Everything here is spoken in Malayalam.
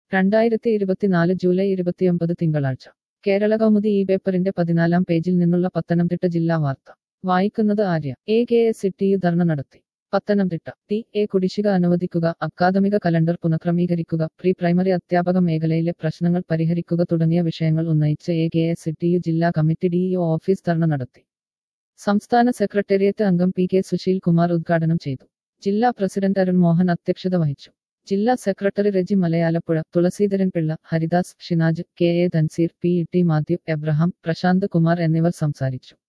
രണ്ടായിരത്തി ഇരുപത്തിനാല് ജൂലൈ ഇരുപത്തിയൊമ്പത് തിങ്കളാഴ്ച കേരള കൗമുദി ഈ പേപ്പറിന്റെ പതിനാലാം പേജിൽ നിന്നുള്ള പത്തനംതിട്ട ജില്ലാ വാർത്ത വായിക്കുന്നത് Arya A K S CITU dharna നടത്തി പത്തനംതിട്ട ടി എ കുടിശ്ശിക അനുവദിക്കുക അക്കാദമിക കലണ്ടർ പുനഃക്രമീകരിക്കുക പ്രീ പ്രൈമറി അധ്യാപക മേഖലയിലെ പ്രശ്നങ്ങൾ പരിഹരിക്കുക തുടങ്ങിയ വിഷയങ്ങൾ ഉന്നയിച്ച് എ കെ എസ് സിറ്റിയു ജില്ലാ കമ്മിറ്റി ഡിഇഒ ഓഫീസ് ധർണ നടത്തി സംസ്ഥാന സെക്രട്ടേറിയറ്റ് അംഗം പി കെ സുശീൽ കുമാർ ഉദ്ഘാടനം ചെയ്തു ജില്ലാ പ്രസിഡന്റ് അരുൺ മോഹൻ അധ്യക്ഷത വഹിച്ചു ജില്ലാ secretary Reji Malayalappuzha Thulaseedharan Pillai Haridas Shinaj K A Thanseer P E T Mathew Abraham Prashanth Kumar എന്നിവർ സംസാരിച്ചു